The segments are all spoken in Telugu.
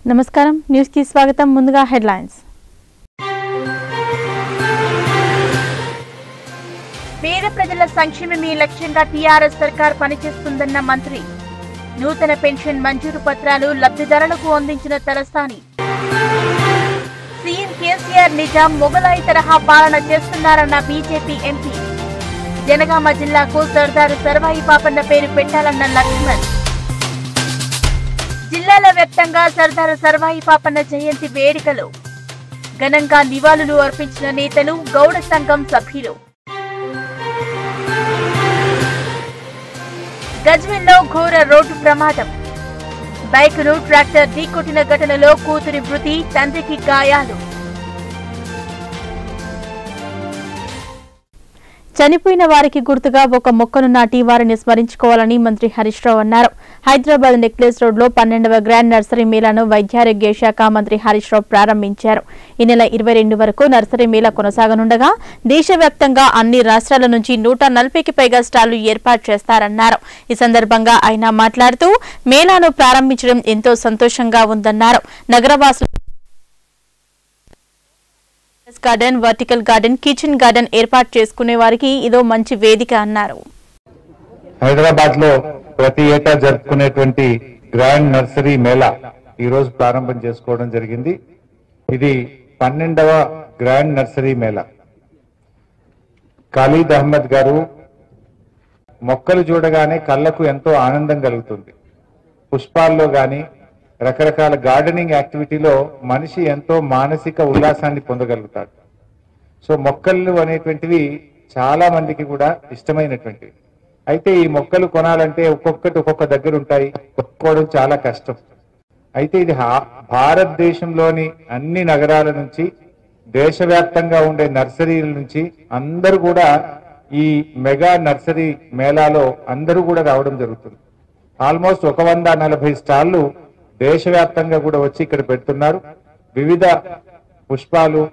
నమస్కారం న్యూస్ కి స్వాగతం ముందుగా హెడ్లైన్స్ పేద ప్రజల సంక్షేమమే లక్ష్యంగా టీఆర్ఎస్ సర్కార్ పనిచేస్తుందన్న మంత్రి నూతన పెన్షన్ మంజూరు పత్రాలు లబ్ధిదారులకు అందించిన తలసాని సీఎం కేసీఆర్ నిజాం మొగలాయి తరహా పాలన చేస్తున్నారన్న బీజేపీ ఎంపీ జనగామ జిల్లాకు సర్దారు సర్వాయి పాపన్న పేరు పెట్టాలన్న లక్ష్మణ్ జిల్లాల వ్యాప్తంగా సర్దారు సర్వాయి పాపన్న జయంతి వేడుకలు ఘనంగా నివాళులు అర్పించిన నేతలు గౌడ సంఘం సభ్యులు గజ్వెల్లో ఘోర రోడ్డు ప్రమాదం బైకును ట్రాక్టర్ ఢీకొట్టిన ఘటనలో కూతురి మృతి తండ్రికి గాయాలు చనిపోయిన వారికి గుర్తుగా ఒక మొక్కను నాటి వారిని స్మరించుకోవాలని మంత్రి హరీష్ రావు అన్నారు హైదరాబాద్ నెక్లెస్ రోడ్ లో పన్నెండవ గ్రాండ్ నర్సరీ మేళాను వైద్యారోగ్య శాఖ మంత్రి హరీష్ రావు ప్రారంభించారు ఈ నెల ఇరవై రెండు వరకు నర్సరీ మేళా కొనసాగనుండగా దేశవ్యాప్తంగా అన్ని రాష్ట్రాల నుంచి నూట నలభైకి పైగా స్టాళ్లు ఏర్పాటు చేస్తారన్నారు ఈ సందర్భంగా ఆయన మాట్లాడుతూ మేళాను ప్రారంభించడం ఎంతో సంతోషంగా ఉందన్నారు నగరవాసులు garden vertical garden kitchen garden ఏర్పాటు చేసుకునే వారికి ఇదో మంచి వేదిక అన్నారు హైదరాబాద్ లో ప్రతి ఏటా జరుపుకునేటువంటి గ్రాండ్ నర్సరీ మేళా ఈ రోజు ప్రారంభం చేసుకోవడం జరిగింది ఇది పన్నెండవ గ్రాండ్ నర్సరీ మేళా ఖలీద్ అహ్మద్ గారు మొక్కలు చూడగానే కళ్ళకు ఎంతో ఆనందం కలుగుతుంది పుష్పాల్లో గాని రకరకాల గార్డెనింగ్ యాక్టివిటీలో మనిషి ఎంతో మానసిక ఉల్లాసాన్ని పొందగలుగుతాడు సో మొక్కలు అనేటువంటివి చాలా మందికి కూడా ఇష్టమైనటువంటివి అయితే ఈ మొక్కలు కొనాలంటే ఒక్కొక్కటి ఒక్కొక్క దగ్గర ఉంటాయి కొనుక్కోవడం చాలా కష్టం అయితే ఇది హా- భారతదేశంలోని అన్ని నగరాల నుంచి దేశవ్యాప్తంగా ఉండే నర్సరీల నుంచి అందరూ కూడా ఈ మెగా నర్సరీ మేళాలో అందరూ కూడా రావడం జరుగుతుంది ఆల్మోస్ట్ ఒక వంద నలభై స్టాళ్లు దేశవ్యాప్తంగా కూడా వచ్చి ఇక్కడ పెడుతున్నారు వివిధ పుష్పాలు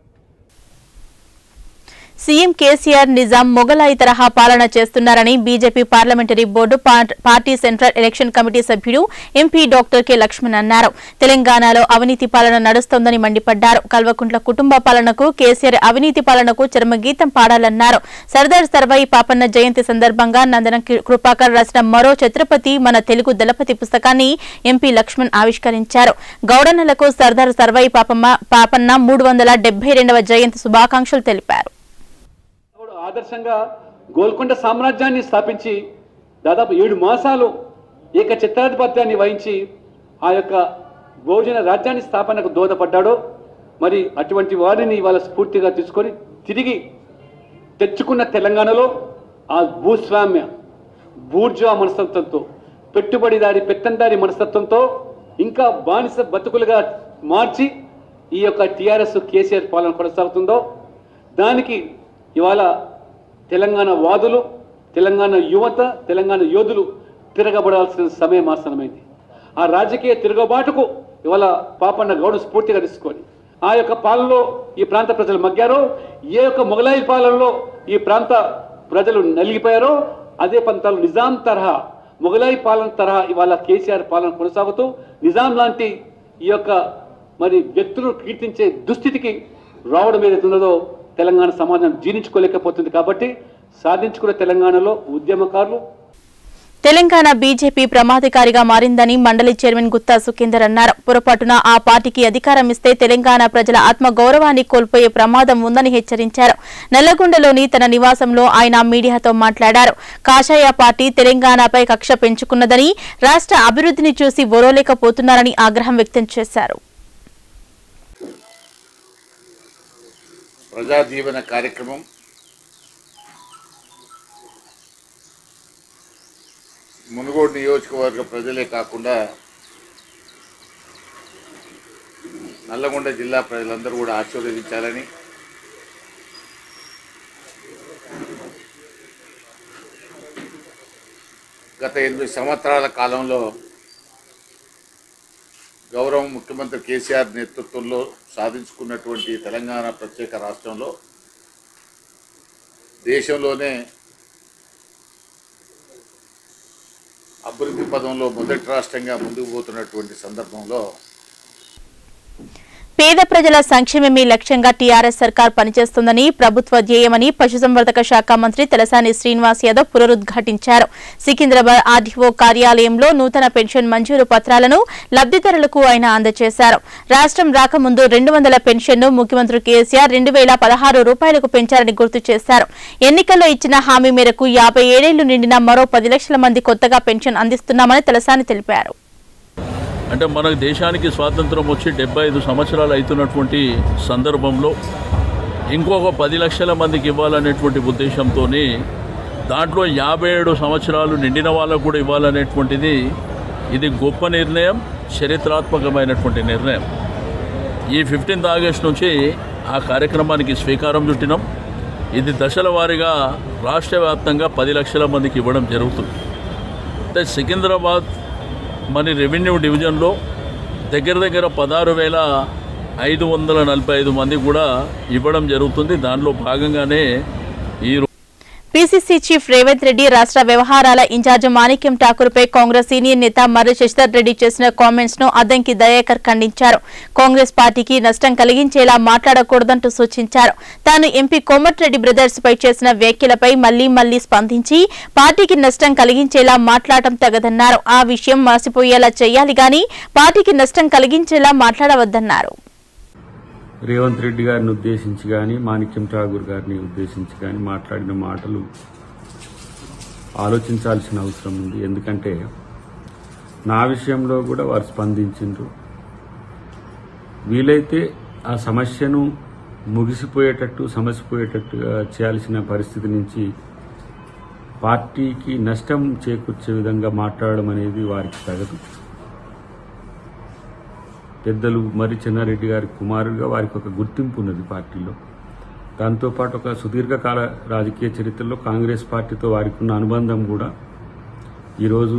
సీఎం కేసీఆర్ నిజాం మొగలాయి తరహా పాలన చేస్తున్నారని బీజేపీ పార్లమెంటరీ బోర్డు పార్- పార్టీ సెంట్రల్ ఎలక్షన్ కమిటీ సభ్యుడు ఎంపీ డాక్టర్ కె లక్ష్మణ్ అన్నారు తెలంగాణలో అవినీతి పాలన నడుస్తోందని మండిపడ్డారు కల్వకుంట్ల కుటుంబ పాలనకు కేసీఆర్ అవినీతి పాలనకు చర్మగీతం పాడాలన్నారు సర్దార్ సర్వాయి పాపన్న జయంతి సందర్భంగా నందన కి- కృపాకర్ రాసిన మరో ఛత్రపతి మన తెలుగు దళపతి పుస్తకాన్ని ఎంపీ లక్ష్మణ్ ఆవిష్కరించారు గౌడన్నలకు సర్దార్ సర్వాయి పాపమ్మ పాపన్న మూడు వందల డెబ్బై రెండవ జయంతి శుభాకాంక్షలు తెలిపారు కూడా ఆదర్శంగా గోల్కొండ సామ్రాజ్యాన్ని స్థాపించి దాదాపు ఏడు మాసాలు ఏక చిత్రాధిపత్యాన్ని వహించి ఆ యొక్క భోజన రాజ్యాన్ని స్థాపనకు దోహదపడ్డాడో మరి అటువంటి వారిని ఇవాళ స్ఫూర్తిగా తీసుకొని తిరిగి తెచ్చుకున్న తెలంగాణలో ఆ భూస్వామ్య బూర్జువా మనస్తత్వంతో పెట్టుబడిదారి పెత్తందారి మనస్తత్వంతో ఇంకా బానిస బతుకులుగా మార్చి ఈ యొక్క టీఆర్ఎస్ కేసీఆర్ పాలన కొనసాగుతుందో దానికి ఇవాళ తెలంగాణ వాదులు తెలంగాణ యువత తెలంగాణ యోధులు తిరగబడాల్సిన సమయం ఆసనమైంది ఆ రాజకీయ తిరగబాటుకు ఇవాళ పాపన్న గౌడు స్ఫూర్తిగా తీసుకొని ఆ యొక్క పాలనలో ఈ ప్రాంత ప్రజలు మగ్గారో ఏ యొక్క మొఘలాయి పాలనలో ఈ ప్రాంత ప్రజలు నలిగిపోయారో అదే పంతాలు నిజాం తరహా మొఘలాయి పాలన తరహా ఇవాళ కేసీఆర్ పాలన కొనసాగుతూ నిజాం లాంటి ఈ యొక్క మరి వ్యక్తులను కీర్తించే దుస్థితికి రావడం ఏదైతే ఉన్నదో తెలంగాణ సమాజం జీర్ణించుకోలేకపోతుంది కాబట్టి సాధించుకున్న తెలంగాణలో ఉద్యమకారులు తెలంగాణ బీజేపీ ప్రమాదకారిగా మారిందని మండలి చైర్మన్ గుత్తా సుఖేందర్ అన్నారు పొరపాటున ఆ పార్టీకి అధికారం ఇస్తే తెలంగాణ ప్రజల ఆత్మ గౌరవాన్ని కోల్పోయే ప్రమాదం ఉందని హెచ్చరించారు నల్లగొండలోని తన నివాసంలో ఆయన మీడియాతో మాట్లాడారు కాషాయ పార్టీ తెలంగాణపై కక్ష పెంచుకున్నదని రాష్ట్ర అభివృద్ధిని చూసి ఓరోలేకపోతున్నారని ఆగ్రహం వ్యక్తం చేశారు ప్రజా దీవెన కార్యక్రమం మునుగోడు నియోజకవర్గ ప్రజలే కాకుండా నల్లగొండ జిల్లా ప్రజలందరూ కూడా ఆశీర్వదించాలని గత ఎనిమిది సంవత్సరాల కాలంలో గౌరవ ముఖ్యమంత్రి కేసీఆర్ నేతృత్వంలో సాధించుకున్నటువంటి తెలంగాణ ప్రత్యేక రాష్ట్రంలో దేశంలోనే అభివృద్ధి పదంలో మొదటి రాష్ట్రంగా ముందుకు పోతున్నటువంటి సందర్భంలో పేద ప్రజల సంక్షేమమే లక్ష్యంగా టీఆర్ఎస్ సర్కార్ పనిచేస్తుందని ప్రభుత్వ ధ్యేయమని పశుసంవర్ధక శాఖ మంత్రి తలసాని శ్రీనివాస్ యాదవ్ పునరుద్ఘాటించారు సికింద్రాబాద్ ఆర్డీఓ కార్యాలయంలో నూతన పెన్షన్ మంజూరు పత్రాలను లబ్దిదారులకు ఆయన అందజేశారు రాష్ట్రం రాకముందు రెండు వందల పెన్షన్ను ముఖ్యమంత్రి కేసీఆర్ రెండు వేల పదహారు రూపాయలకు పెంచారని గుర్తు చేశారు ఎన్నికల్లో ఇచ్చిన హామీ మేరకు యాభై ఏడేళ్లు నిండిన మరో పది లక్షల మంది కొత్తగా పెన్షన్ అందిస్తున్నామని తలసాని తెలిపారు అంటే మన దేశానికి స్వాతంత్రం వచ్చి డెబ్బై ఐదు సంవత్సరాలు అవుతున్నటువంటి సందర్భంలో ఇంకొక పది లక్షల మందికి ఇవ్వాలనేటువంటి ఉద్దేశంతో దాంట్లో యాభై ఏడు సంవత్సరాలు నిండిన వాళ్ళకు కూడా ఇవ్వాలనేటువంటిది ఇది గొప్ప నిర్ణయం చరిత్రాత్మకమైనటువంటి నిర్ణయం ఈ ఫిఫ్టీన్త్ ఆగస్ట్ నుంచి ఆ కార్యక్రమానికి స్వీకారం చుట్టినాం ఇది దశల వారీగా రాష్ట్ర వ్యాప్తంగా పది లక్షల మందికి ఇవ్వడం జరుగుతుంది అంటే సికింద్రాబాద్ మరి రెవెన్యూ డివిజన్లో దగ్గర దగ్గర పదహారు వేల ఐదు వందల నలభై ఐదు మంది కూడా ఇవ్వడం జరుగుతుంది దానిలో భాగంగానే ఈ రో- పీసీసీ చీఫ్ రేవంత్ రెడ్డి రాష్ట్ర వ్యవహారాల ఇన్ఛార్జ్ మాణిక్యం ఠాకూర్పై కాంగ్రెస్ సీనియర్ నేత మర్రి శశిధర్ రెడ్డి చేసిన కామెంట్స్ ను అద్దంకి దయాకర్ ఖండించారు కాంగ్రెస్ పార్టీకి నష్టం కలిగించేలా మాట్లాడకూడదంటూ సూచించారు తాను ఎంపీ కోమటిరెడ్డి బ్రదర్స్ పై చేసిన వ్యాఖ్యలపై మళ్లీ మళ్లీ స్పందించి పార్టీకి నష్టం కలిగించేలా మాట్లాడటం తగదన్నారు ఆ విషయం మర్చిపోయేలా చేయాలి గాని పార్టీకి నష్టం కలిగించేలా మాట్లాడవద్దన్నారు రేవంత్ రెడ్డి గారిని ఉద్దేశించి కానీ మాణిక్యం ఠాగూర్ గారిని ఉద్దేశించి కానీ మాట్లాడిన మాటలు ఆలోచించాల్సిన అవసరం ఉంది ఎందుకంటే నా విషయంలో కూడా వారు స్పందించిండ్రు వీలైతే ఆ సమస్యను ముగిసిపోయేటట్టు సమస్య పోయేటట్టుగా చేయాల్సిన పరిస్థితి నుంచి పార్టీకి నష్టం చేకూర్చే విధంగా మాట్లాడడం అనేది వారికి తగదు పెద్దలు మరి చెన్నారెడ్డి గారి కుమారుడిగా వారికి ఒక గుర్తింపు ఉన్నది పార్టీలో దాంతోపాటు ఒక సుదీర్ఘకాల రాజకీయ చరిత్రలో కాంగ్రెస్ పార్టీతో వారికి ఉన్న అనుబంధం కూడా ఈరోజు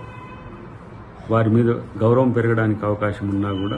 వారి మీద గౌరవం పెరగడానికి అవకాశం ఉన్నా కూడా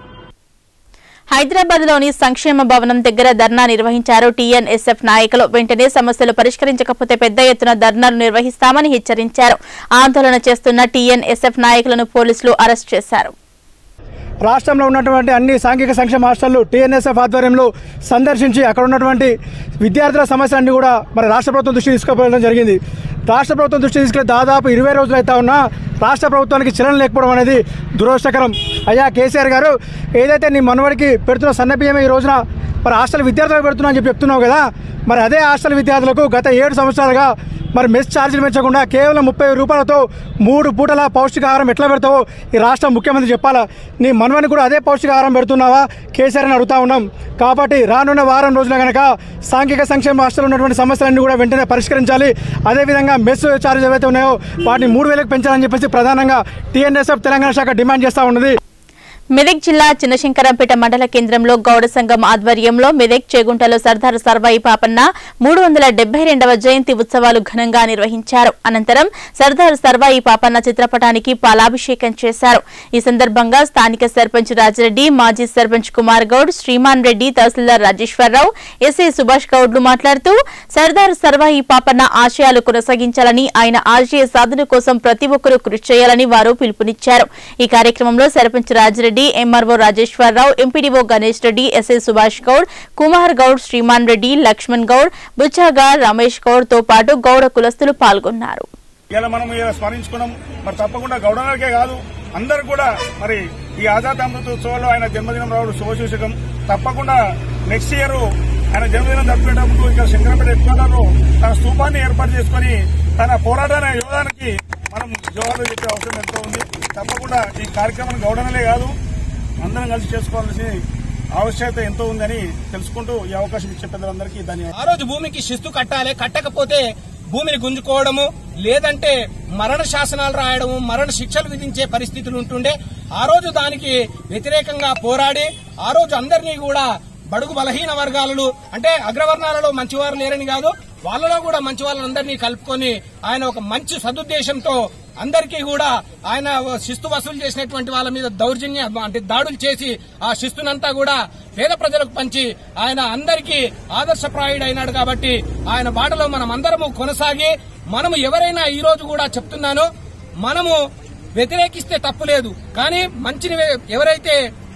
హైదరాబాద్ లోని సంక్షేమ భవనం దగ్గర ధర్నా నిర్వహించారు టీఎన్ఎస్ఎఫ్ నాయకులు వెంటనే సమస్యలు పరిష్కరించకపోతే పెద్ద ఎత్తున ధర్నాలు నిర్వహిస్తామని హెచ్చరించారు ఆందోళన చేస్తున్న టీఎన్ఎస్ఎఫ్ నాయకులను పోలీసులు అరెస్ట్ చేశారు రాష్ట్రంలో ఉన్నటువంటి అన్ని సాంఘిక సంక్షేమ హాస్టళ్లు టీఎన్ఎస్ఎఫ్ ఆధ్వర్యంలో సందర్శించి అక్కడ ఉన్నటువంటి విద్యార్థుల సమస్యలన్నీ కూడా మరి రాష్ట్ర ప్రభుత్వం దృష్టి తీసుకుపోవడం జరిగింది రాష్ట్ర ప్రభుత్వం దృష్టి తీసుకెళ్లి దాదాపు ఇరవై రోజులు అవుతా ఉన్నా రాష్ట్ర ప్రభుత్వానికి చలన లేకపోవడం అనేది దురదృష్టకరం అయ్యా కేసీఆర్ గారు ఏదైతే నీ మనవడికి పెడుతున్న సన్నబియ్యమే ఈ రోజున మరి హాస్టల్ విద్యార్థులకు పెడుతున్నా అని చెప్పి చెప్తున్నావు కదా మరి అదే హాస్టల్ విద్యార్థులకు గత ఏడు సంవత్సరాలుగా మరి మెస్ ఛార్జీలు పెంచకుండా కేవలం ముప్పై రూపాయలతో మూడు పూటల పౌష్టికాహారం ఎట్లా పెడతావో ఈ రాష్ట్ర ముఖ్యమంత్రి చెప్పాలా నీ మనవని కూడా అదే పౌష్టికాహారం పెడుతున్నావా కేసీఆర్ అని అడుగుతా ఉన్నాం కాబట్టి రానున్న వారం రోజుల కనుక సాంఘిక సంక్షేమ హాస్టల్ ఉన్నటువంటి సమస్యలన్నీ కూడా వెంటనే పరిష్కరించాలి అదేవిధంగా మెస్ ఛార్జీలు ఏవైతే ఉన్నాయో వాటిని మూడు వేలకు పెంచాలని చెప్పేసి ప్రధానంగా టీఎన్ఎస్ఎఫ్ తెలంగాణ శాఖ డిమాండ్ చేస్తూ ఉన్నది మెదక్ జిల్లా చిన్నశంకరంపేట మండల కేంద్రంలో గౌడ సంఘం ఆధ్వర్యంలో మెదక్ చేగుంటలో సర్దార్ సర్వాయి పాపన్న మూడు వందల డెబ్బై రెండవ జయంతి ఉత్సవాలు ఘనంగా నిర్వహించారు అనంతరం సర్దార్ సర్వాయి పాపన్న చిత్రపటానికి పాలాభిషేకం చేశారు ఈ సందర్భంగా స్థానిక సర్పంచ్ రాజిరెడ్డి మాజీ సర్పంచ్ కుమార్ గౌడ్ శ్రీమాన్ రెడ్డి తహసీల్దార్ రాజేశ్వరరావు ఎస్ఐ సుభాష్ గౌడ్లు మాట్లాడుతూ సర్దార్ సర్వాయి పాపన్న ఆశయాలు కొనసాగించాలని ఆయన ఆశయ సాధన కోసం ప్రతి ఒక్కరూ కృషి చేయాలని వారు పిలుపునిచ్చారు ఈ కార్యక్రమంలో sarpanch Rajireddy MRO Rajeshwararao MPDO Ganesh Reddy SI Subhash Goud Kumar Goud Sriman Reddy Laxman Goud బుచ్చాగా రమేష్ గౌడ్ తో పాటు గౌడ కులస్తులు పాల్గొన్నారు ఇలా మనం ఇలా స్మరించుకున్నాం మరి తప్పకుండా గౌడనకే కాదు అందరు కూడా మరి ఈ ఆజాద్ అమృత ఉత్సవాల్లో ఆయన జన్మదినం రావడం శుభసూచకం తప్పకుండా నెక్స్ట్ ఇయర్ ఆయన జన్మదినం జరుపుకునేటప్పుడు ఇక్కడ శంకరపేట ఎక్కువలో తన స్తూపాన్ని ఏర్పాటు చేసుకుని తన పోరాటాల యోగానికి మనం జవాబు చెప్పే అవసరం ఎంతో ఉంది తప్పకుండా ఈ కార్యక్రమం గౌడనలే కాదు అందరం కలిసి చేసుకోవాల్సిన ఆవశ్యకత ఎంతో ఉందని తెలుసుకుంటూ ఈ అవకాశం ఇచ్చే పెద్దలందరికీ ధన్యవాదాలు ఆ రోజు భూమికి శిస్తు కట్టాలి కట్టకపోతే భూమిని గుంజుకోవడము లేదంటే మరణ శాసనాలు రాయడము మరణ శిక్షలు విధించే పరిస్థితులు ఉంటుండే ఆ రోజు దానికి వ్యతిరేకంగా పోరాడి ఆ రోజు అందరినీ కూడా బడుగు బలహీన వర్గాలలో అంటే అగ్రవర్ణాలలో మంచివారు లేరని కాదు వాళ్ళలో కూడా మంచి వాళ్ళందరినీ కలుపుకొని ఆయన ఒక మంచి సదుద్దేశంతో అందరికీ కూడా ఆయన శిస్తు వసూలు చేసినటువంటి వాళ్ళ మీద దౌర్జన్య అంటే దాడులు చేసి ఆ శిస్తునంతా కూడా పేద ప్రజలకు పంచి ఆయన అందరికీ ఆదర్శప్రాయుడు అయినాడు కాబట్టి ఆయన బాటలో మనం అందరము కొనసాగి మనము ఎవరైనా ఈ రోజు కూడా చెప్తున్నాను మనము వ్యతిరేకిస్తే తప్పు లేదు కానీ మంచిని ఎవరైతే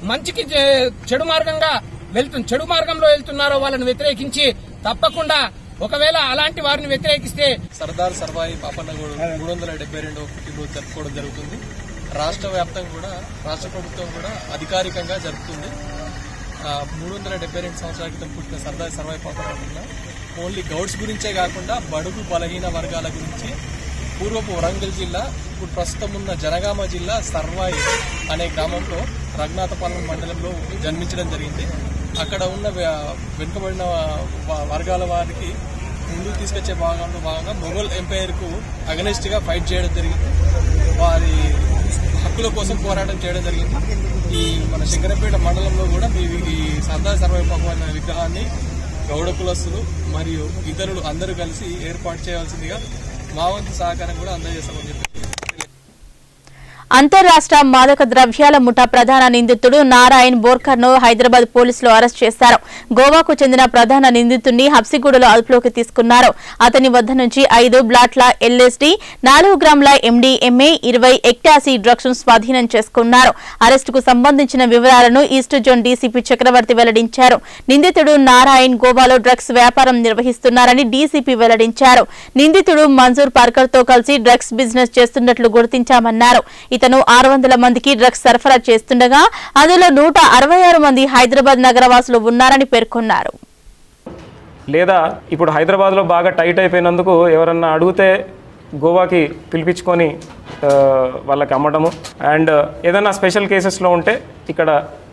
మంచికి చే- చెడు మార్గంగా వెళ్తు చెడు మార్గంలో వెళ్తున్నారో వాళ్ళని వ్యతిరేకించి తప్పకుండా ఒకవేళ అలాంటి వారిని వ్యతిరేకిస్తే సర్దార్ సర్వాయి పాపన్నగూడు మూడు వందల డెబ్బై రెండవ పుట్టినరోజు జరుపుకోవడం జరుగుతుంది రాష్ట్ర వ్యాప్తంగా కూడా రాష్ట్ర ప్రభుత్వం కూడా అధికారికంగా జరుపుతుంది మూడు వందల డెబ్బై రెండు సంవత్సరాల క్రితం పుట్టిన సర్దార్ సర్వాయి పాపన్న ఓన్లీ గౌడ్స్ గురించే కాకుండా బడుగు బలహీన వర్గాల గురించి పూర్వపు వరంగల్ జిల్లా ఇప్పుడు ప్రస్తుతం ఉన్న జనగామ జిల్లా సర్వాయి అనే గ్రామంలో రఘునాథపాలెం మండలంలో జన్మించడం జరిగింది అక్కడ ఉన్న వ్య- వెనుకబడిన వ- వర్గాల వారికి ముందుకు తీసుకొచ్చే భాగంలో భాగంగా మొఘల్ ఎంపైర్ కు అగనెస్ట్ గా ఫైట్ చేయడం జరిగింది వారి హక్కుల కోసం పోరాటం చేయడం జరిగింది ఈ మన శంకరపేట మండలంలో కూడా మీ ఈ సర్దార్ సర్వై భగవాన్ విగ్రహాన్ని గౌడ కులస్తులు మరియు ఇతరులు అందరూ కలిసి ఏర్పాటు చేయాల్సిందిగా మా వంతు సహకారం కూడా అందజేస్తామని చెప్పి అంతర్రాష్ట్ర మాదక ద్రవ్యాల ముఠా ప్రధాన నిందితుడు నారాయణ్ బోర్కర్ ను హైదరాబాద్ పోలీసులు అరెస్ట్ చేశారు గోవాకు చెందిన ప్రధాన నిందితుడిని హబ్సిగూడలో అదుపులోకి తీసుకున్నారు అతని వద్ద నుంచి ఐదు బ్లాట్ల ఎల్ఎస్డి నాలుగు గ్రాముల ఎండీఎంఏ ఇరవై ఎక్టాసీ డ్రగ్స్ ను స్వాధీనం చేసుకున్నారు అరెస్టుకు సంబంధించిన వివరాలను ఈస్ట్ జోన్ డీసీపీ చక్రవర్తి వెల్లడించారు నిందితుడు నారాయణ్ గోవాలో డ్రగ్స్ వ్యాపారం నిర్వహిస్తున్నారని డీసీపీ వెల్లడించారు నిందితుడు మంజూర్ పార్కర్ తో కలిసి డ్రగ్స్ బిజినెస్ చేస్తున్నట్లు గుర్తించామన్నారు ఇతను ఆరు వందల మందికి డ్రగ్స్ సరఫరా చేస్తుండగా అందులో నూట అరవై ఆరు మంది హైదరాబాద్ నగరవాసులు ఉన్నారని పేర్కొన్నారు లేదా ఇప్పుడు హైదరాబాద్లో బాగా టైట్ అయిపోయినందుకు ఎవరన్నా అడిగితే గోవాకి పిలిపించుకొని ఆ, వాళ్ళకి అమ్మడము అండ్ ఏదైనా స్పెషల్ కేసెస్లో ఉంటే ఇక్కడ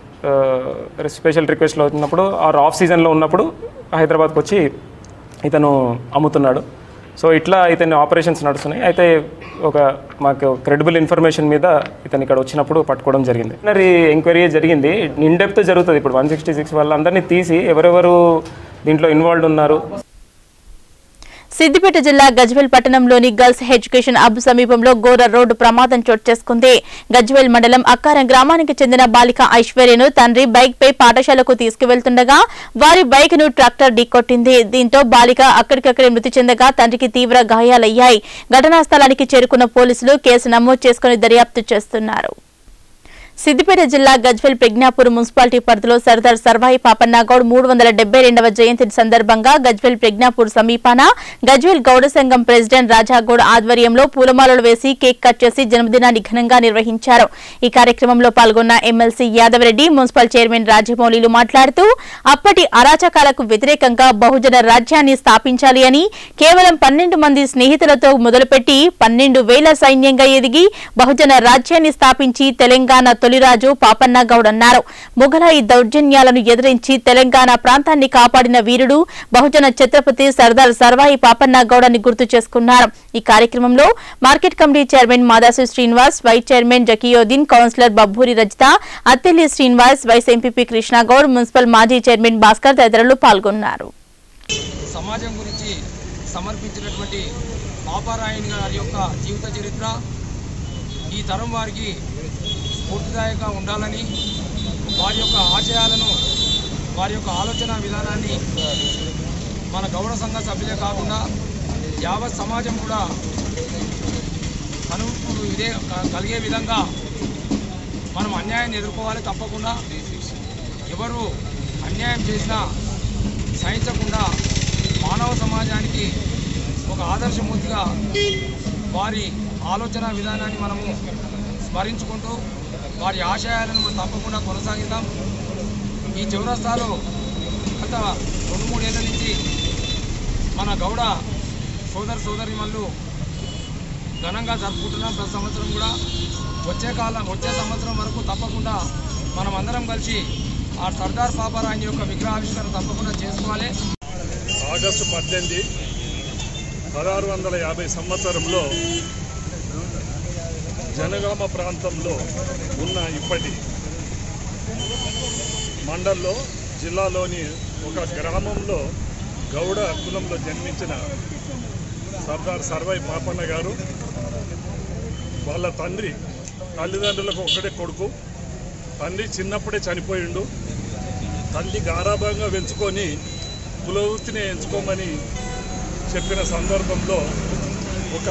ఆ, స్పెషల్ రిక్వెస్ట్లో వచ్చినప్పుడు ఆర్ ఆఫ్ సీజన్లో ఉన్నప్పుడు హైదరాబాద్కి వచ్చి ఇతను అమ్ముతున్నాడు సో ఇట్లా ఇతని ఆపరేషన్స్ నడుస్తున్నాయి అయితే ఒక మాకు క్రెడిబుల్ ఇన్ఫర్మేషన్ మీద ఇతను ఇక్కడ వచ్చినప్పుడు పట్టుకోవడం జరిగింది మరి ఎంక్వైరీ జరిగింది ఇన్ డెప్త్ జరుగుతుంది ఇప్పుడు వన్ సిక్స్టీ సిక్స్ వాళ్ళందరినీ తీసి ఎవరెవరు దీంట్లో ఇన్వాల్వ్ ఉన్నారు సిద్దిపేట జిల్లా గజ్వేల్ పట్టణంలోని గర్ల్స్ ఎడ్యుకేషన్ హబ్ సమీపంలో ఘోర రోడ్డు ప్రమాదం చోటు చేసుకుంది గజ్వేల్ మండలం అక్కారం గ్రామానికి చెందిన బాలిక ఐశ్వర్యను తండ్రి బైక్ పై పాఠశాలకు తీసుకువెళ్తుండగా వారి బైక్ ను ట్రాక్టర్ ఢీకొట్టింది దీంతో బాలిక అక్కడికక్కడే మృతి చెందగా తండ్రికి తీవ్ర గాయాలయ్యాయి ఘటనా స్థలానికి చేరుకున్న పోలీసులు కేసు నమోదు చేసుకుని దర్యాప్తు చేస్తున్నారు సిద్దిపేట జిల్లా గజ్వేల్ ప్రజ్ఞాపూర్ మున్సిపాలిటీ పరిధిలో సర్దార్ సర్వాయి పాపన్నగౌడ్ మూడు వందల డెబ్బై రెండవ జయంతి సందర్భంగా గజ్వేల్ ప్రజ్ఞాపూర్ సమీపాన గజ్వేల్ గౌడ సంఘం ప్రెసిడెంట్ రాజాగౌడ్ ఆధ్వర్యంలో పూలమాలలు వేసి కేక్ కట్ చేసి జన్మదినాన్ని ఘనంగా నిర్వహించారు ఈ కార్యక్రమంలో పాల్గొన్న ఎమ్మెల్సీ యాదవరెడ్డి మున్సిపల్ చైర్మన్ రాజమౌళిలు మాట్లాడుతూ అప్పటి అరాచకాలకు వ్యతిరేకంగా బహుజన రాజ్యాన్ని స్థాపించాలి అని కేవలం పన్నెండు మంది స్నేహితులతో మొదలుపెట్టి పన్నెండు వేల సైన్యంగా ఎదిగి బహుజన రాజ్యాన్ని స్థాపించి తెలంగాణ తొలిరాజు పాపన్న గౌడ్ అన్నారు మొఘలాయి దౌర్జన్యాలను ఎదిరించి తెలంగాణ ప్రాంతాన్ని కాపాడిన వీరుడు బహుజన ఛత్రపతి సర్దార్ సర్వాయి పాపన్న గౌడ్ అని గుర్తు చేసుకున్నారు ఈ కార్యక్రమంలో market committee chairman Madasu Srinivas vice chairman Zakiuddin councillor Babburi Rajitha Attelli Srinivas vice MPP Krishnagoud municipal మాజీ చైర్మన్ భాస్కర్ తదితరులు పాల్గొన్నారు సమాజం గురించి సమర్పించినటువంటి పాపారాయణ గారి యొక్క జీవిత చరిత్ర ఈ తరం వారికి స్ఫూర్తిదాయకంగా ఉండాలని వారి యొక్క ఆశయాలను వారి యొక్క ఆలోచన విధానాన్ని మన గౌడ సంఘ సభ్యులే కాకుండా యావత్ సమాజం కూడా అనుభూతులు ఇదే క- కలిగే విధంగా మనం అన్యాయాన్ని ఎదుర్కోవాలి తప్పకుండా ఎవరు అన్యాయం చేసినా సహించకుండా మానవ సమాజానికి ఒక ఆదర్శమూర్తిగా వారి ఆలోచన విధానాన్ని మనము స్మరించుకుంటూ వారి ఆశయాలను మనం తప్పకుండా కొనసాగిద్దాం ఈ చౌరస్తాలో గత రెండు మూడేళ్ల నుంచి మన గౌడ సోదర సోదరిమల్లు ఘనంగా జరుపుకుంటున్నాం ప్రతి సంవత్సరం కూడా వచ్చే కాలం వచ్చే సంవత్సరం వరకు తప్పకుండా మనం అందరం కలిసి ఆ సర్దార్ పాపారాయణ యొక్క విగ్రహావిష్కరణ తప్పకుండా చేసుకోవాలి ఆగస్టు పద్దెనిమిది పదహారు వందల యాభై సంవత్సరంలో జనగామ ప్రాంతంలో ఉన్న ఇప్పటి మండల్లో జిల్లాలోని ఒక గ్రామంలో గౌడ కులంలో జన్మించిన సర్దార్ సర్వై పాపన్న గారు వాళ్ళ తండ్రి తల్లిదండ్రులకు ఒకటే కొడుకు తండ్రి చిన్నప్పుడే చనిపోయిండు తల్లి గారాభంగా పెంచుకొని కులవృత్తిని ఎంచుకోమని చెప్పిన సందర్భంలో ఒక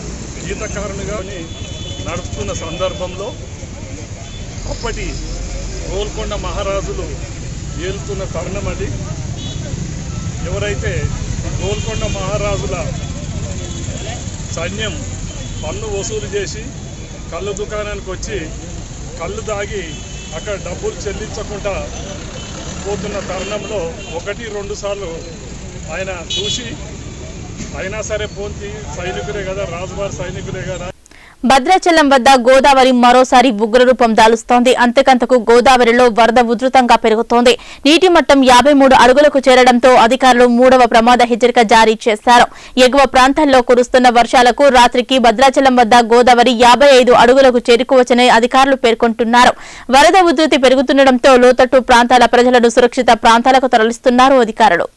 గీతకారునిగా నడుపుతున్న సందర్భంలో అప్పటి గోల్కొండ మహారాజులు ఏలుతున్న తరుణం అది ఎవరైతే గోల్కొండ మహారాజుల సైన్యం పన్ను వసూలు చేసి కళ్ళు దుకాణానికి వచ్చి కళ్ళు దాగి అక్కడ డబ్బులు చెల్లించకుండా పోతున్న తరుణంలో ఒకటి రెండు సార్లు ఆయన చూసి అయినా సరే పోంతి సైనికులే కదా రాజువారి సైనికులే కదా భద్రాచలం వద్ద గోదావరి మరోసారి ఉగ్రరూపం దాలుస్తోంది అంతకంతకు గోదావరిలో వరద ఉధృతంగా పెరుగుతోంది నీటి మట్టం యాభై మూడు అడుగులకు చేరడంతో అధికారులు మూడవ ప్రమాద హెచ్చరిక జారీ చేశారు ఎగువ ప్రాంతాల్లో కురుస్తున్న వర్షాలకు రాత్రికి భద్రాచలం వద్ద గోదావరి యాభై ఐదు అడుగులకు చేరుకోవచ్చని అధికారులు పేర్కొంటున్నారు వరద ఉధృతి పెరుగుతుండటంతో లోతట్టు ప్రాంతాల ప్రజలను సురక్షిత ప్రాంతాలకు తరలిస్తున్నారు అధికారులు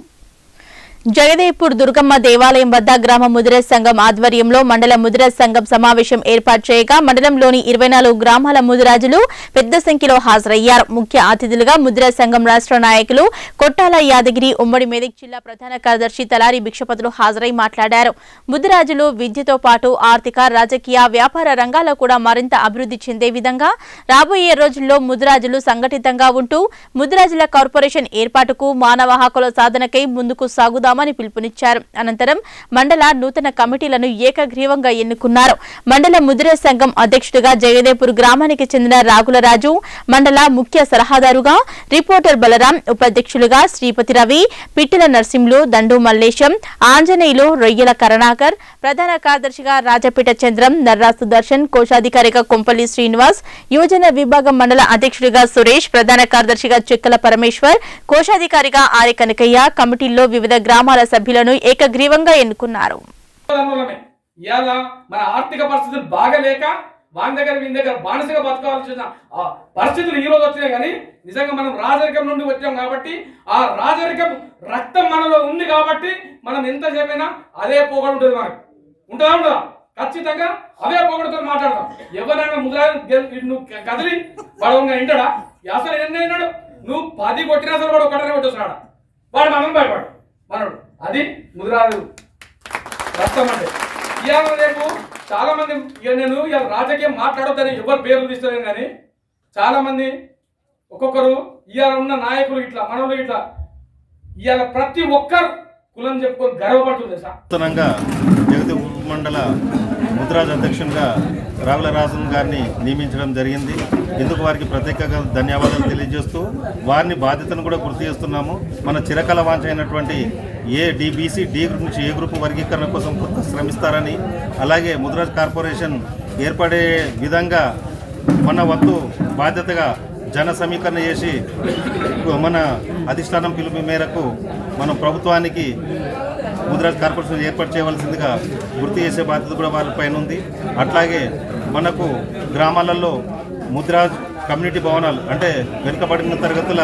జగదేపూర్ దుర్గమ్మ దేవాలయం వద్ద గ్రామ ముదిరేజ్ సంఘం ఆధ్వర్యంలో మండల ముదిరేజ్ సంఘం సమావేశం ఏర్పాటు చేయగా మండలంలోని ఇరవై నాలుగు గ్రామాల ముదిరాజులు పెద్ద సంఖ్యలో హాజరయ్యారు ముఖ్య అతిథులుగా ముదిరేజ్ సంఘం రాష్ట్ర నాయకులు కొట్టాల యాదగిరి ఉమ్మడి మెదక్ జిల్లా ప్రధాన కార్యదర్శి తలారి భిక్షపతులు హాజరై మాట్లాడారు ముదిరాజులు విద్యతో పాటు ఆర్థిక రాజకీయ వ్యాపార రంగాల్లో కూడా మరింత అభివృద్ధి చెందే విధంగా రాబోయే రోజుల్లో ముదిరాజులు సంఘటితంగా ఉంటూ ముదిరాజుల కార్పొరేషన్ ఏర్పాటుకు మానవ హక్కుల సాధనకై ముందుకు సాగుదామని పిలుపునిచ్చారు అనంతరం మండల నూతన కమిటీలను ఏకగ్రీవంగా ఎన్నుకున్నారు మండల ముదిరే సంఘం అధ్యక్షుడిగా జగదేపూర్ గ్రామానికి చెందిన రాగులరాజు మండల ముఖ్య సలహాదారుగా రిపోర్టర్ బలరాం ఉపాధ్యక్షులుగా శ్రీపతి రవి పిట్టల నర్సింహులు దండు మల్లేశం ఆంజనేయులు రొయ్యల కరుణాకర్ ప్రధాన కార్యదర్శిగా రాజపేట చంద్రం నర్రా సుదర్శన్ కోశాధికారిగా కొంపల్లి శ్రీనివాస్ యువజన విభాగం మండల అధ్యక్షుడిగా సురేష్ ప్రధాన కార్యదర్శిగా చెక్కల పరమేశ్వర్ కోశాధికారిగా ఆరి కనకయ్య కమిటీల్లో వివిధ గ్రామాల సభ్యులను ఏకగ్రీవంగా ఎన్నుకున్నారు మూలమే ఇవాళ మన ఆర్థిక పరిస్థితులు బాగలేక వాని దగ్గర వీని దగ్గర బానిసగా బతకాల్సిన ఆ పరిస్థితులు ఈ రోజు వచ్చినాయి కానీ నిజంగా మనం రాజరికం నుండి వచ్చాం కాబట్టి ఆ రాజరికం రక్తం మనలో ఉంది కాబట్టి మనం ఎంత చెప్పినా అదే పోగొడు ఉంటుంది మనకు ఉంటుందా ఉండదా ఖచ్చితంగా అదే పొగడుతో మాట్లాడతాం ఎవరైనా ముద్ర నువ్వు కదిలి వాడు ఇంకా వింటాడా అసలు ఎన్ని విన్నాడు నువ్వు పది కొట్టినా అసలు వాడు ఒకటనే కొట్టేస్తున్నాడు వాడు మనం భయపడు మనడు అది ముదిరాజు రక్తం అంటే ఇవాళ రేపు చాలా మంది ఇక నేను ఇవాళ రాజకీయం మాట్లాడొద్దని ఎవరు పేర్లు తీస్తలేను కానీ చాలా మంది ఒక్కొక్కరు ఇవాళ ఉన్న నాయకులు ఇట్లా మనలు ఇట్లా ఇవాళ ప్రతి ఒక్కరు కులం చెప్పుకొని గర్వపడుతుంది సార్ నూతనంగా జగతి మండల ముద్రాజ్ అధ్యక్షునిగా రావుల రాజన్ గారిని నియమించడం జరిగింది ఇందుకు వారికి ప్రత్యేకంగా ధన్యవాదాలు తెలియజేస్తూ వారిని బాధ్యతను కూడా గుర్తు చేస్తున్నాము మన చిరకల వాంఛ అయినటువంటి ఏ డిబిసి డి గ్రూప్ నుంచి ఏ గ్రూప్ వర్గీకరణ కోసం కొంత శ్రమిస్తారని అలాగే ముద్రాజ్ కార్పొరేషన్ ఏర్పడే విధంగా మన వంతు బాధ్యతగా జన సమీకరణ చేసి మన అధిష్టానం పిలుపు మేరకు మనం ప్రభుత్వానికి ముద్రాజ్ కార్పొరేషన్ ఏర్పాటు చేయవలసిందిగా గుర్తు చేసే బాధ్యత కూడా వారిపైన ఉంది అట్లాగే మనకు గ్రామాలలో ముద్రాజ్ కమ్యూనిటీ భవనాలు అంటే వెనుకబడిన తరగతుల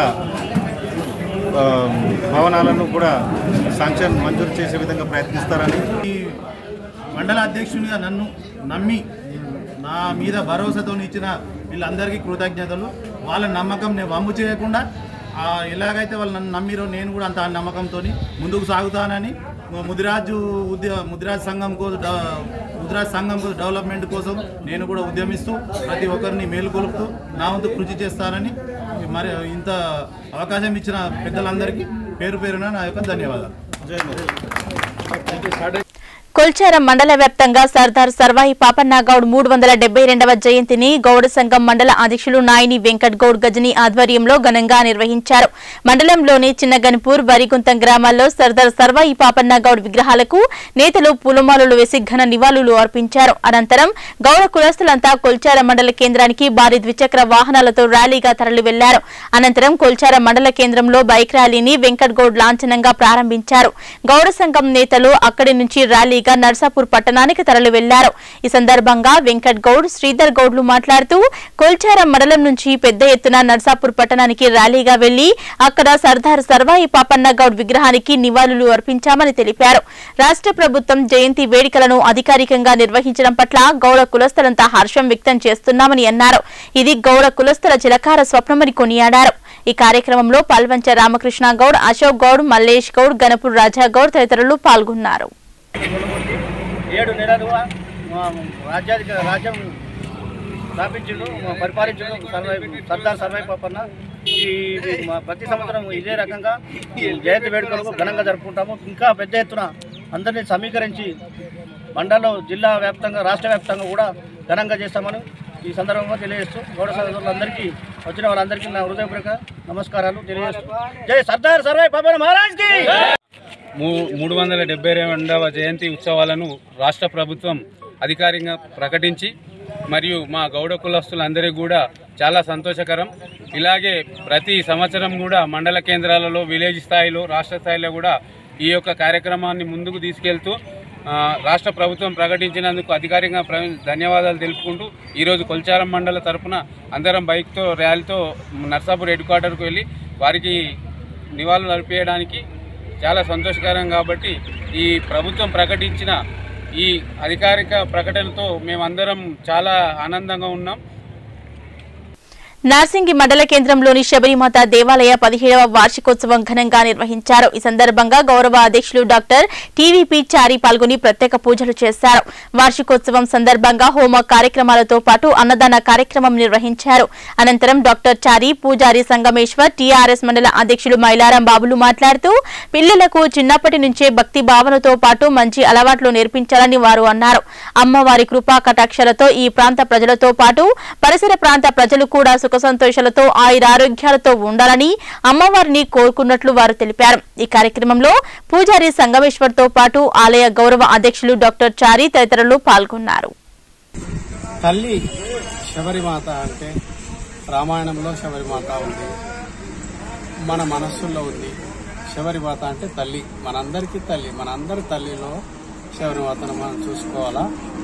ఆ, భవనాలను కూడా శాంక్షన్ మంజూరు చేసే విధంగా ప్రయత్నిస్తారని మండల అధ్యక్షునిగా నన్ను నమ్మి నా మీద భరోసాతో ఇచ్చిన వీళ్ళందరికీ కృతజ్ఞతలు వాళ్ళ నమ్మకం నేను వమ్ము చేయకుండా ఆ, ఎలాగైతే వాళ్ళు నన్ను నమ్మిరో నేను కూడా అంత నమ్మకంతో ముందుకు సాగుతానని ముదిరాజు ఉద్య ముదిరాజ్ సంఘం కోసం ముదిరాజ్ సంఘం కోసం డెవలప్మెంట్ కోసం నేను కూడా ఉద్యమిస్తూ ప్రతి ఒక్కరిని మేలుకొలుపుతూ నా వంతు కృషి చేస్తానని మరి ఇంత అవకాశం ఇచ్చిన పెద్దలందరికీ పేరు పేరున నా యొక్క ధన్యవాదాలు కొల్చారం మండల వ్యాప్తంగా సర్దార్ సర్వాయి పాపన్నగౌడ్ మూడు వందల డెబ్బై రెండవ జయంతిని గౌడ సంఘం మండల అధ్యక్షులు నాయని వెంకట్ గౌడ్ గజని ఆధ్వర్యంలో ఘనంగా నిర్వహించారు మండలంలోని చిన్నగన్పూర్ వరిగుంతం గ్రామాల్లో సర్దార్ సర్వాయి పాపన్నగౌడ్ విగ్రహాలకు నేతలు పూలమాలలు వేసి ఘన నివాళులు అర్పించారు అనంతరం గౌడ కులస్తులంతా కొల్చారం మండల కేంద్రానికి భారీ ద్విచక్ర వాహనాలతో ర్యాలీగా తరలి వెళ్లారు అనంతరం కొల్చారం మండల కేంద్రంలో బైక్ ర్యాలీని వెంకట్ గౌడ్ లాంఛనంగా ప్రారంభించారు గౌడ సంఘం నేతలు అక్కడి నుంచి ర్యాలీగా నర్సాపూర్ పట్టణానికి తరలి వెళ్లారు ఈ సందర్భంగా వెంకట్ గౌడ్ శ్రీధర్ గౌడ్లు మాట్లాడుతూ కొల్చారం మండలం నుంచి పెద్ద ఎత్తున నర్సాపూర్ పట్టణానికి ర్యాలీగా వెళ్లి అక్కడ సర్దార్ సర్వాయి పాపన్న గౌడ్ విగ్రహానికి నివాళులు అర్పించామని తెలిపారు రాష్ట్ర ప్రభుత్వం జయంతి వేడుకలను అధికారికంగా నిర్వహించడం పట్ల గౌడ కులస్తులంతా హర్షం వ్యక్తం చేస్తున్నామని అన్నారు ఇది గౌడ కులస్తుల చిరకార స్వప్నమని కొనియాడారు ఈ కార్యక్రమంలో పల్వంచ రామకృష్ణ గౌడ్ అశోక్ గౌడ్ మల్లేష్ గౌడ్ గణపూర్ రాజా గౌడ్ తదితరులు పాల్గొన్నారు ఏడు నెలలు రాజ్యాధిక రాజ్యం స్థాపించిండు పరిపాలించిండు సర్వై సర్దార్ సర్వై పాపన్న ఈ మా ప్రతి సంవత్సరం ఇదే రకంగా ఈ జయంతి వేడుకలకు ఘనంగా జరుపుకుంటాము ఇంకా పెద్ద ఎత్తున అందరినీ సమీకరించి మండలం జిల్లా వ్యాప్తంగా రాష్ట్ర వ్యాప్తంగా కూడా ఘనంగా చేస్తామని ఈ సందర్భంగా తెలియజేస్తూ గౌడ సోదరులందరికీ వచ్చిన వాళ్ళందరికీ నా హృదయపూర్వక నమస్కారాలు తెలియజేస్తూ జై సర్దార్ సర్వై పాపన్న మహారాజ్కి మూ- మూడు వందల డెబ్బై రెండవ జయంతి ఉత్సవాలను రాష్ట్ర ప్రభుత్వం అధికారికంగా ప్రకటించి మరియు మా గౌడ కులస్తులందరికీ కూడా చాలా సంతోషకరం ఇలాగే ప్రతి సంవత్సరం కూడా మండల కేంద్రాలలో విలేజ్ స్థాయిలో రాష్ట్ర స్థాయిలో కూడా ఈ యొక్క కార్యక్రమాన్ని ముందుకు తీసుకెళ్తూ ఆ, రాష్ట్ర ప్రభుత్వం ప్రకటించినందుకు అధికారికంగా ప్ర- ధన్యవాదాలు తెలుపుకుంటూ ఈరోజు కొల్చారం మండల తరపున అందరం బైక్తో ర్యాలీతో నర్సాపూర్ హెడ్ క్వార్టర్కు వెళ్ళి వారికి నివాళులు అర్పించడానికి చాలా సంతోషకరం కాబట్టి ఈ ప్రభుత్వం ప్రకటించిన ఈ అధికారిక ప్రకటనతో మేమందరం చాలా ఆనందంగా ఉన్నాం నార్సింగి మండల కేంద్రంలోని శబరిమాత దేవాలయ పదిహేడవ వార్షికోత్సవం ఘనంగా నిర్వహించారు ఈ సందర్భంగా గౌరవ అధ్యక్షులు డాక్టర్ టీవీపీ చారి పాల్గొని ప్రత్యేక పూజలు చేశారు వార్షికోత్సవం సందర్భంగా హోమ కార్యక్రమాలతో పాటు అన్నదాన కార్యక్రమం నిర్వహించారు అనంతరం డాక్టర్ చారి పూజారి సంగమేశ్వర్ టీఆర్ఎస్ మండల అధ్యక్షులు మైలారం బాబులు మాట్లాడుతూ పిల్లలకు చిన్నప్పటి నుంచే భక్తి భావనతో పాటు మంచి అలవాట్లు నేర్పించాలని వారు అన్నారు అమ్మవారి కృపా కటాక్షలతో ఈ ప్రాంత ప్రజలతో పాటు పరిసర ప్రాంత ప్రజలు కూడా సుఖ సంతోషాలతో ఆయురారోగ్యాలతో ఉండాలని అమ్మవారిని కోరుకున్నట్లు వారు తెలిపారు ఈ కార్యక్రమంలో పూజారి సంగమేశ్వర్తో పాటు ఆలయ గౌరవ అధ్యక్షులు డాక్టర్ చారి తదితరులు పాల్గొన్నారు తల్లి శబరిమాత అంటే రామాయణంలో శబరిమాత ఉంది మన మనస్సుల్లో ఉంది శబరిమాత అంటే తల్లి మనందరికీ తల్లి మనందరి తల్లిలో శబరిమాతను మనం చూసుకోవాలా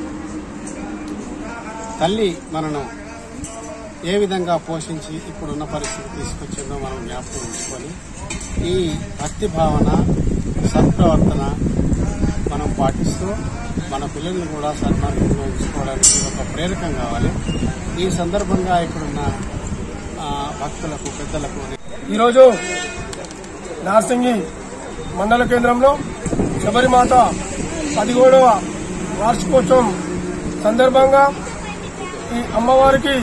తల్లి మనను ఏ విధంగా పోషించి ఇప్పుడున్న పరిస్థితి తీసుకొచ్చిందో మనం జ్ఞాపకం ఉంచుకొని ఈ భక్తి భావన సత్ప్రవర్తన మనం పాటిస్తూ మన పిల్లల్ని కూడా సన్మార్గంలో ఉంచుకోవడానికి ఒక ప్రేరకం కావాలి ఈ సందర్భంగా ఇక్కడున్న ఆ, భక్తులకు పెద్దలకు ఈరోజు నార్సింగి మండల కేంద్రంలో శబరిమాత పదిహేడవ వార్షికోత్సవం సందర్భంగా ఈ అమ్మవారికి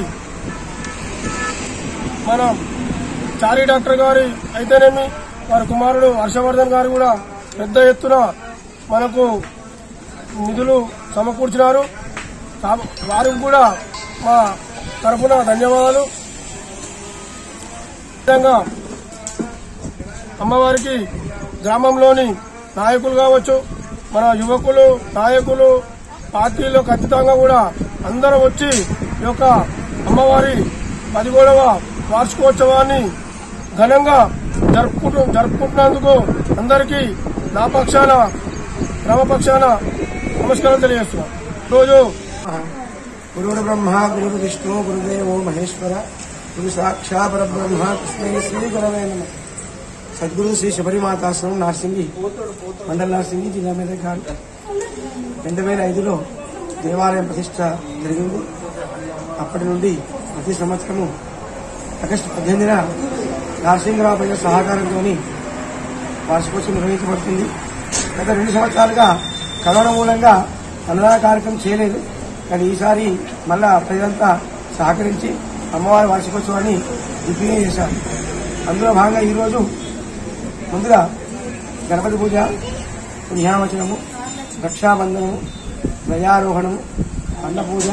మన చారీ డాక్టర్ గారి అయితేనేమి వారి కుమారుడు హర్షవర్ధన్ గారు కూడా పెద్ద ఎత్తున మనకు నిధులు సమకూర్చినారు కా- వారికి కూడా మా తరఫున ధన్యవాదాలు విధంగా అమ్మవారికి గ్రామంలోని నాయకులు కావచ్చు మన యువకులు నాయకులు పార్టీలో ఖచ్చితంగా కూడా అందరూ వచ్చి ఈ యొక్క అమ్మవారి పదిహేడవ వార్షికోత్సవాన్ని ఘనంగా జరుపుకుంటు జరుపుకుంటున్నందుకు అందరికీ నా పక్షాన క్రమపక్షాన నమస్కారం తెలియజేస్తున్నాను రోజు గురుడు బ్రహ్మ గురుడు విష్ణు గురుదేవో మహేశ్వర గురు సాక్షా పరబ్రహ్మ కృష్ణ శ్రీ గురవే నమ సద్గురు శ్రీ శబరిమాతాశ్రమం నార్సింగి మండల నార్సింగి జిల్లా మీద గారు రెండు వేల ఐదులో దేవాలయం ప్రతిష్ట జరిగింది అప్పటి నుండి ప్రతి సంవత్సరము ఆగస్టు పద్దెనిమిదిన నరసింహరావు ప్రజల సహకారంతో వార్షికోత్సవం నిర్వహించబడుతుంది గత రెండు సంవత్సరాలుగా కరోనా మూలంగా అన్నదాన కార్యక్రమం చేయలేదు కానీ ఈసారి మళ్ళా ప్రజలంతా సహకరించి అమ్మవారి వార్షికోత్సవాన్ని దిగ్విజయం చేశారు అందులో భాగంగా ఈరోజు ముందుగా గణపతి పూజ పుణ్యావచనము రక్షాబంధనము ధ్వజారోహణము అన్నపూజ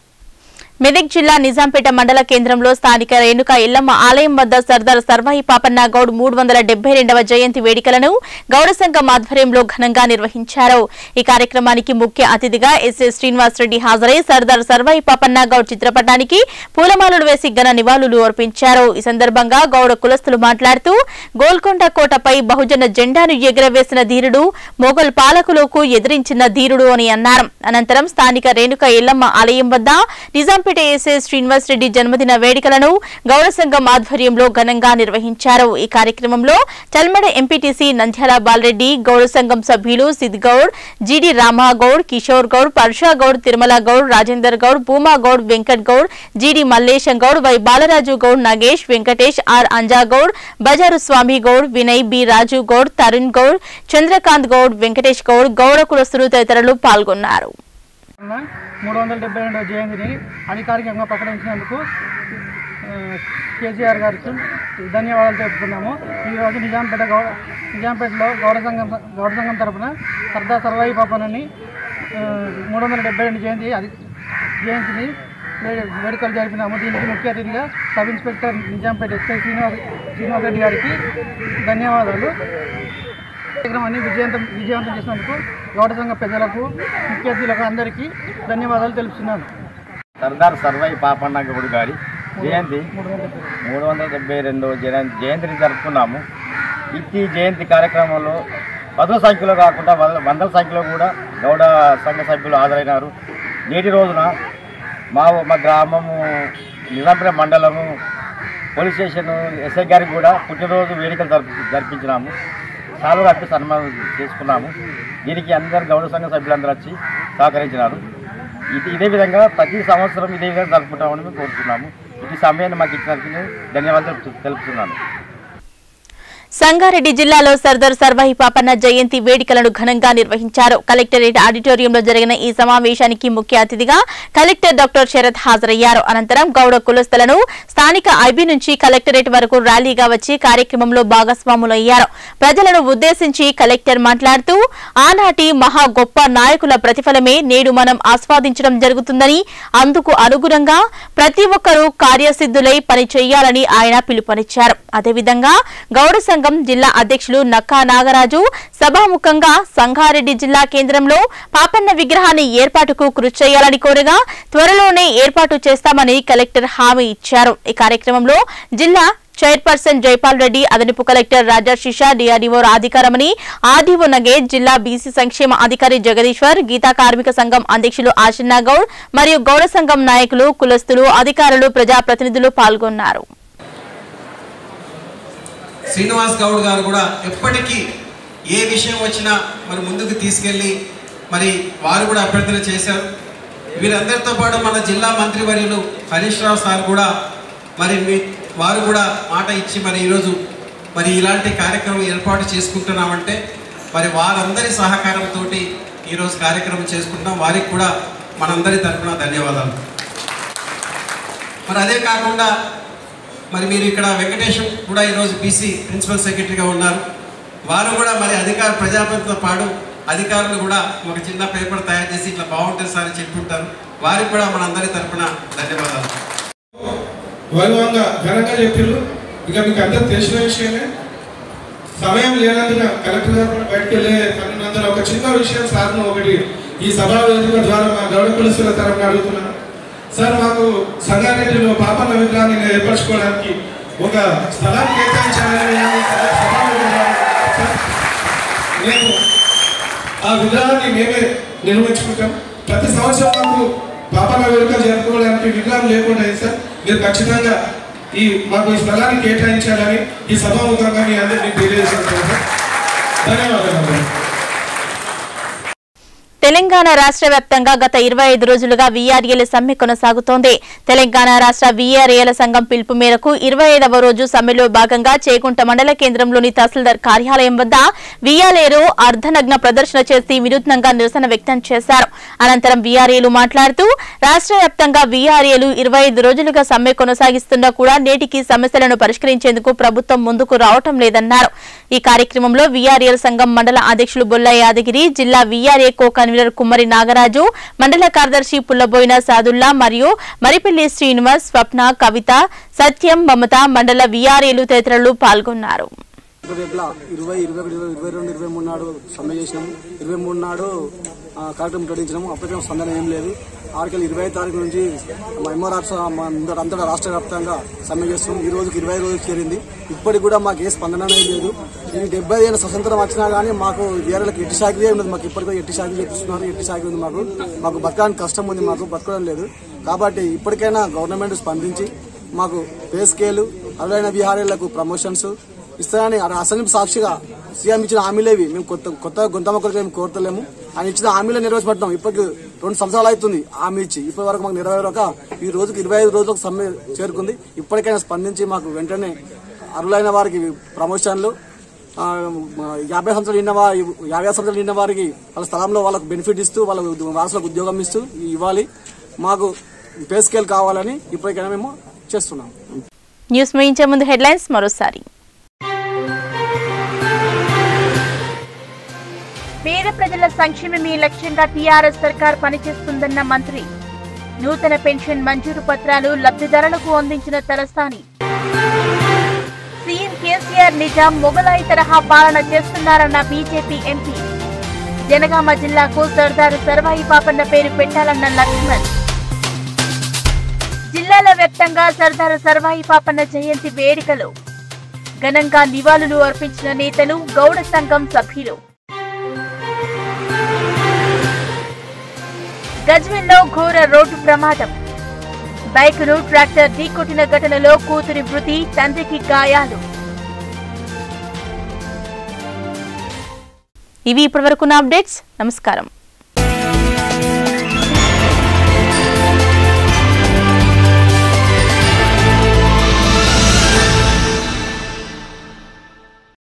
మెదక్ జిల్లా నిజాంపేట మండల కేంద్రంలో స్థానిక రేణుక ఎల్లమ్మ ఆలయం వద్ద సర్దార్ సర్వాయి పాపన్న గౌడ్ మూడు వందల డెబ్బై రెండవ జయంతి వేడుకలను గౌడ సంఘం ఆధ్వర్యంలో ఘనంగా నిర్వహించారు ఈ కార్యక్రమానికి ముఖ్య అతిథిగా ఎస్ఎస్ శ్రీనివాసరెడ్డి హాజరై సర్దార్ సర్వాయి పాపన్న గౌడ్ చిత్రపటానికి పూలమాలలు వేసి ఘన నివాళులు అర్పించారు ఈ సందర్భంగా గౌడ కులస్తులు మాట్లాడుతూ గోల్కొండ కోటపై బహుజన జెండాను ఎగురవేసిన ధీరుడు మొఘల్ పాలకులకు ఎదిరించిన ధీరుడు అని అన్నారు అనంతరం స్థానిక రేణుక ఎల్లమ్మ ఆలయం వద్ద నిజాంపేట ఎస్ఏ శ్రీనివాస్ రెడ్డి జన్మదిన వేడుకలను గౌడ సంఘం ఆధ్వర్యంలో ఘనంగా నిర్వహించారు ఈ కార్యక్రమంలో చల్మడ ఎంపీటీసీ నంద్యాల బాలరెడ్డి గౌడ సంఘం సభ్యులు Sid Goud GD Ramagoud Kishore Goud Parsha Goud Tirumala Goud Rajender Goud Bhuma Goud Venkat Goud GD Mallesham Goud Y Balaraju Goud Nagesh Venkatesh R Anjagoud Bazaru Swamy Goud Vinay B Raju Goud Tarun Goud Chandrakanth Goud Venkatesh Goud Gouda కులస్తులు తదితరులు పాల్గొన్నారు మూడు వందల డెబ్బై రెండవ జయంతిని అధికారికంగా ప్రకటించినందుకు ఆ, కేసీఆర్ గారికి ధన్యవాదాలు తెలుపుతున్నాము ఈరోజు నిజాంపేట గౌడ నిజాంపేటలో గౌడ సంఘం గౌడ సంఘం తరపున సర్దార్ సర్వాయి పాపనని ఆ, మూడు వందల డెబ్బై రెండు జయంతి అది జయంతిని వే- వేడుకలు జరిపినాము దీనికి ముఖ్య అతిథిగా sub inspector Nizampet SI Srinivas Srinivas Reddy గారికి ధన్యవాదాలు కార్యక్రమాన్ని విజయవంతం విజయవంతం చేసినందుకు గౌడ సంఘ పెద్దలకు ముఖ్య అతిథులకు అందరికీ ధన్యవాదాలు తెలుపుతున్నాను సర్దార్ సర్వై పాపన్న గౌడ్ గారి జయంతి మూడు వందల డెబ్బై రెండో జయంతి జయంతిని జరుపుకున్నాము ఇట్టి జయంతి కార్యక్రమంలో పదుల సంఖ్యలో కాకుండా వంద- వందల సంఖ్యలో కూడా గౌడ సంఘ సభ్యులు హాజరైనారు నేటి రోజున మా మా గ్రామము నిజాంపేట మండలము పోలీస్ స్టేషన్ ఎస్ఐ గారికి కూడా పుట్టినరోజు వేడుకలు జరిపి జరిపించినాము చాలా కప్పి సన్మానం చేసుకున్నాము దీనికి అందరు గౌడ సంఘ సభ్యులందరూ వచ్చి సహకరించినారు ఇది ఇదే విధంగా ప్రతి సంవత్సరం ఇదే విధంగా జరుపుకుంటామని మేము కోరుతున్నాము ఈ సమయాన్ని మాకు ఇచ్చినందుకు నేను ధన్యవాదాలు తెలు- తెలుపుతున్నాను సంగారెడ్డి జిల్లాలో సర్దార్ సర్వాయి పాపన్న జయంతి వేడుకలను ఘనంగా నిర్వహించారు కలెక్టరేట్ ఆడిటోరియంలో జరిగిన ఈ సమావేశానికి ముఖ్య అతిథిగా కలెక్టర్ డాక్టర్ శరత్ హాజరయ్యారు అనంతరం గౌడ కులస్తులను స్థానిక ఐబీ నుంచి కలెక్టరేట్ వరకు ర్యాలీగా వచ్చి కార్యక్రమంలో భాగస్వాములయ్యారు ప్రజలను ఉద్దేశించి కలెక్టర్ మాట్లాడుతూ ఆనాటి మహా గొప్ప నాయకుల ప్రతిఫలమే నేడు మనం ఆస్వాదించడం జరుగుతుందని అందుకు అనుగుణంగా ప్రతి ఒక్కరూ కార్యసిద్ధులై పని చేయాలని ఆయన పిలుపునిచ్చారు అదేవిధంగా గౌడ సంఘం జిల్లా అధ్యక్షులు నక్కా నాగరాజు సభాముఖంగా సంగారెడ్డి జిల్లా కేంద్రంలో పాపన్న విగ్రహాన్ని ఏర్పాటుకు కృషి చేయాలని కోరగా త్వరలోనే ఏర్పాటు చేస్తామని కలెక్టర్ హామీ ఇచ్చారు ఈ కార్యక్రమంలో జిల్లా చైర్పర్సన్ జైపాల్ రెడ్డి అదనపు కలెక్టర్ రాజా శిషా డిఆర్డీఓ అధికారమని ఆర్డీఓ నగేట్ జిల్లా బీసీ సంక్షేమ అధికారి జగదీశ్వర్ గీతా కార్మిక సంఘం అధ్యక్షులు ఆశన్నా గౌడ్ మరియు గౌడ సంఘం నాయకులు కులస్తులు అధికారులు ప్రజాప్రతినిధులు పాల్గొన్నారు శ్రీనివాస్ గౌడ్ గారు కూడా ఎప్పటికీ ఏ విషయం వచ్చినా మరి ముందుకు తీసుకెళ్ళి మరి వారు కూడా అభ్యర్థన చేశారు వీరందరితో పాటు మన జిల్లా మంత్రివర్యులు హరీష్ రావు సార్ కూడా మరి మీ వారు కూడా మాట ఇచ్చి మరి ఈరోజు మరి ఇలాంటి కార్యక్రమం ఏర్పాటు చేసుకుంటున్నామంటే మరి వారందరి సహకారంతో ఈరోజు కార్యక్రమం చేసుకుంటాం వారికి కూడా మనందరి తరఫున ధన్యవాదాలు మరి అదే కాకుండా మరి మీరు ఇక్కడ వెంకటేశం కూడా ఈరోజు బీసీ ప్రిన్సిపల్ సెక్రటరీగా ఉన్నారు వారు కూడా మరి అధికార ప్రజాప్రతితో పాటు అధికారులు కూడా ఒక చిన్న పేపర్ తయారు చేసి ఇట్లా బాగుంటుంది సార్ అని చెప్పుంటారు వారికి కూడా మనందరి తరఫున ధన్యవాదాలు వైభవంగా ఘనంగా చెప్పిర్రు ఇక మీకు అందరూ తెలిసిన విషయమే సమయం లేనందున కలెక్టర్ గారు కూడా బయటకు వెళ్ళే పనున్నందున ఒక చిన్న విషయం సార్ను ఒకటి ఈ సభా వేదిక ద్వారా మా గౌడ కులస్తుల తరఫున అడుగుతున్నాను సార్ మాకు సంగారెడ్డిలో పాపన్న విగ్రహాన్ని ఏర్పరచుకోవడానికి ఒక స్థలాన్ని కేటాయించాలని నేను సభా వేదిక సార్, నేను ఆ విగ్రహాన్ని మేమే నిర్మించుకుంటాం ప్రతి సంవత్సరం మాకు పాపన్న వేడుక జరుపుకోవడానికి విగ్రహం లేకుండా అయింది సార్ మీరు ఖచ్చితంగా ఈ మాకు ఈ స్థలాన్ని కేటాయించాలని ఈ సభాముఖంగా మీ అందరినీ తెలియజేస్తున్నాను సార్ ధన్యవాదాలు తెలంగాణ రాష్ట్ర వ్యాప్తంగా గత ఇరవై ఐదు రోజులుగా వీఆర్ఏల సమ్మె కొనసాగుతోంది తెలంగాణ రాష్ట్ర వీఆర్ఏల సంఘం పిలుపు మేరకు ఇరవై ఐదవ రోజు సమ్మెలో భాగంగా చేకుంట మండల కేంద్రంలోని తహసీల్దార్ కార్యాలయం వద్ద వీఆర్ఏలు అర్ధనగ్న ప్రదర్శన చేసి వినూత్నంగా నిరసన వ్యక్తం చేశారు అనంతరం వీఆర్ఏలు మాట్లాడుతూ రాష్ట్ర వ్యాప్తంగా వీఆర్ఏలు ఇరవై ఐదు రోజులుగా సమ్మె కొనసాగిస్తున్నా కూడా నేటికి సమస్యలను పరిష్కరించేందుకు ప్రభుత్వం ముందుకు రావటం లేదన్నారు ఈ కార్యక్రమంలో వీఆర్ఏల సంఘం మండల అధ్యక్షులు బొల్ల యాదగిరి జిల్లా వీఆర్ఏ కో కన్వీనర్ కుమ్మరి నాగరాజు మండల కార్యదర్శి పుల్లబోయిన సాదుల్లా మరియు మరిపల్లి శ్రీనివాస్ స్వప్న కవిత సత్యం మమత మండల వీఆర్ఏలు తదితరులు పాల్గొన్నారు రేపులా ఇరవై ఇరవై ఒకటి ఇరవై ఇరవై రెండు ఇరవై మూడు నాడు సమ్మె చేసినాము ఇరవై మూడు నాడు ఆ, కార్యక్రమం ప్రకటించినాము అప్పటికే స్పందన ఏం లేదు ఆడికెళ్ళి ఇరవై ఐదు తారీఖు నుంచి మా ఎంఆర్ ఆఫీస్ మా అందరూ అంతటా రాష్ట్ర వ్యాప్తంగా సమ్మె చేస్తున్నాం ఈ రోజుకి ఇరవై ఐదు రోజులు చేరింది ఇప్పటికి కూడా మాకు ఏ స్పందన అనేది లేదు ఈ డెబ్బై ఏళ్ళ స్వతంత్రం వచ్చినా కానీ మాకు వేరేలకు ఎట్టి సాగిదే ఉన్నది మాకు ఇప్పటికీ ఎట్టి సాగి చేపిస్తున్నారు ఎట్టి సాగి ఉంది మాకు మాకు బతకడానికి కష్టం ఉంది మాకు బతకడం లేదు కాబట్టి ఇప్పటికైనా గవర్నమెంట్ స్పందించి మాకు పే స్కేలు అరుదైన విహారీలకు ప్రమోషన్స్ ఇస్తారని అసెంబ్లీ సాక్షిగా సీఎం ఇచ్చిన హామీలేవి మేము కొత్త కొత్త గొంత మొక్కలు మేము కోరతలేము ఆయన ఇచ్చిన హామీలు నెరవేర్చబడ్డాం ఇప్పటికి రెండు సంవత్సరాలు అవుతుంది హామీ ఇచ్చి ఇప్పటి వరకు మాకు నెరవేరక ఈ రోజుకి ఇరవై ఐదు రోజులకు సమ్మె చేరుకుంది ఇప్పటికైనా స్పందించి మాకు వెంటనే అర్హులైన వారికి ప్రమోషన్లు ఆ, యాభై సంవత్సరాలు నిన్న వా- యాభై సంవత్సరాలు నిన్న వారికి వాళ్ళ స్థలంలో వాళ్ళకు బెనిఫిట్ ఇస్తూ వాళ్ళ వారసులకు ఉద్యోగం ఇస్తూ ఇవ్వాలి మాకు పే స్కేల్ కావాలని ఇప్పటికైనా మేము చేస్తున్నాం న్యూస్ ముగించే ముందు హెడ్లైన్స్ మరోసారి పేద ప్రజల సంక్షేమమే లక్ష్యంగా టీఆర్ఎస్ సర్కార్ పనిచేస్తుందన్న మంత్రి నూతన పెన్షన్ మంజూరు పత్రాలు లబ్ధిదారులకు అందించిన తలసాని సీఎం కేసీఆర్ నిజాం మొగలాయి తరహా పాలన చేస్తున్నారన్న బీజేపీ ఎంపీ జనగామ జిల్లాకు సర్దారు సర్వాయి పాపన్న పేరు పెట్టాలన్న లక్ష్మణ్ జిల్లాల వ్యాప్తంగా సర్దారు సర్వాయి పాపన్న జయంతి వేడుకలు ఘనంగా నివాళులు అర్పించిన నేతలు గౌడ సంఘం సభ్యులు గజ్వెల్లో ఘోర రోడ్డు ప్రమాదం బైకును ట్రాక్టర్ ఢీకొట్టిన ఘటనలో కూతురి మృతి తండ్రికి గాయాలు ఇవి ఇప్పటివరకున్న అప్డేట్స్ నమస్కారం